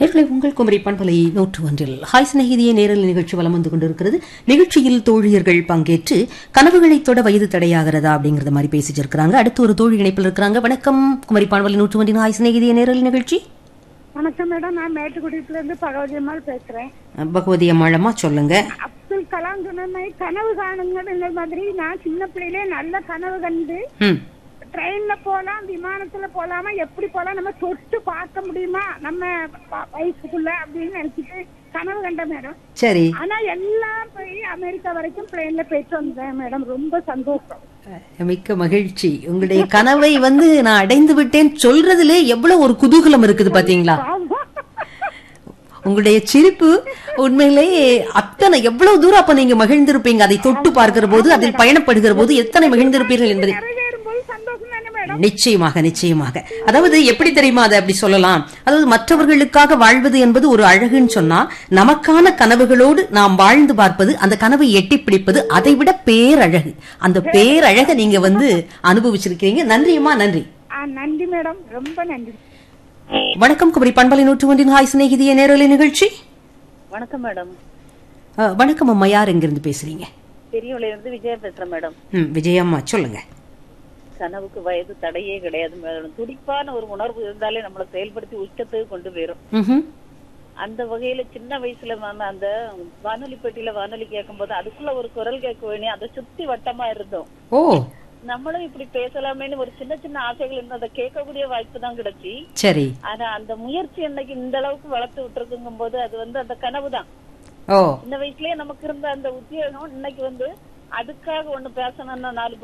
நேர்களை உங்கள் குமரி பண்பலை நூற்று ஒன்றில் ஹாய் சிநேகிதியே நேரல் நிகழ்ச்சி வலம் வந்து கொண்டிருக்கிறது நிகழ்ச்சியில் தோழியர்கள் பங்கேற்று கனவுகளை தொட வயது தடையாகிறதா அப்படிங்கறத மாதிரி பேசிட்டு இருக்கிறாங்க அடுத்து ஒரு தோழி இணைப்பில் இருக்கிறாங்க வணக்கம் குமரி பண்பலை நூற்று ஒன்றின் ஹாய் சிநேகிதியே நேரல் நிகழ்ச்சி வணக்கம் மேடம் நான் மேட்டுக்குடியில இருந்து பகவதி அம்மாள் பேசுறேன் பகவதி அம்மாளம்மா சொல்லுங்க அப்துல் கலாம் சொன்ன மாதிரி கனவு காணுங்கிற மாதிரி நான் சின்ன பிள்ளையிலே நல்ல கனவு கண்டு ம் ட்ரெயின்ல போலாம் விமானத்துல போலாமா எப்படி போலாம் நம்ம தொட்டு பார்க்க முடியுமா நம்ம வ- வயசுக்குள்ள அப்படின்னு நினைச்சிட்டு கனவு கண்டேன் மேடம் சரி ஆனா எல்லாம் போய் அமெரிக்கா வரைக்கும் பிளேன்ல போயிட்டு வந்தேன் மேடம் ரொம்ப சந்தோஷம் மிக்க மகிழ்ச்சி உங்களுடைய கனவை வந்து நான் அடைந்து விட்டேன் சொல்றதுல எவ்வளவு ஒரு குதூகலம் இருக்குது பாத்தீங்களா ஆமா. உங்களுடைய சிரிப்பு உண்மையிலேயே அத்தனை எவ்வளவு தூரம் அப்ப நீங்க மகிழ்ந்திருப்பீங்க அதை தொட்டு பார்க்கிற போது அதில் பயணப்படுகிற போது எத்தனை மகிழ்ந்திருப்பீர்கள் என்பதை நிறைவேறும் போது சந்தோஷம் தானே மேடம் நிச்சயமாக நிச்சயமாக அதாவது எப்படி தெரியுமா அதை அப்படி சொல்லலாம் அதாவது மற்றவர்களுக்காக வாழ்வது என்பது ஒரு அழகுன்னு சொன்னா நமக்கான கனவுகளோடு நாம் வாழ்ந்து பார்ப்பது அந்த கனவை எட்டி பிடிப்பது அதை விட பேரழகு அந்த பேரழகை நீங்க வந்து அனுபவிச்சிருக்கீங்க நன்றியம்மா நன்றி ஆ, நன்றி மேடம் ரொம்ப நன்றி வணக்கம் குமரி பண்பலை நூற்று ஒன்றின் ஹாய் சிநேகிதிய நேரலை நிகழ்ச்சி வணக்கம் மேடம் அஹ், வணக்கம் அம்மா யார் எங்கிருந்து பேசுறீங்க பெரியவளையில இருந்து விஜயா பேசுறேன் மேடம் ம் விஜயம்மா சொல்லுங்க கனவுக்கு வயது தடையே கிடையாது மேடம் துடிப்பான ஒரு உணர்வு இருந்தாலே நம்மளை செயல்படுத்தி உச்சத்துக்கு கொண்டு போயிரும் ம்ஹும். அந்த வகையில சின்ன வயசுல நான் அந்த வானொலி பெட்டியில வானொலி கேட்கும்போது அதுக்குள்ள ஒரு குரல் கேட்க வேணும் அதை சுத்தி வட்டமா இருந்தோம் ஓ நம்மளும் இப்படி பேசலாமேன்னு ஒரு சின்ன சின்ன ஆசைகள் இருந்து அதை கேட்கக்கூடிய வாய்ப்பு தான் கிடைச்சி சரி ஆனா அந்த முயற்சி இன்னைக்கு இந்த அளவுக்கு வளர்த்து விட்டுருக்குங்கும் போது அது வந்து அந்த கனவு தான் ஓ சின்ன வயசுலயே நமக்கு இருந்த அந்த உத்தியோகம் இன்னைக்கு வந்து அதுக்காக ஒண்ணு பேசணும்னா நாலு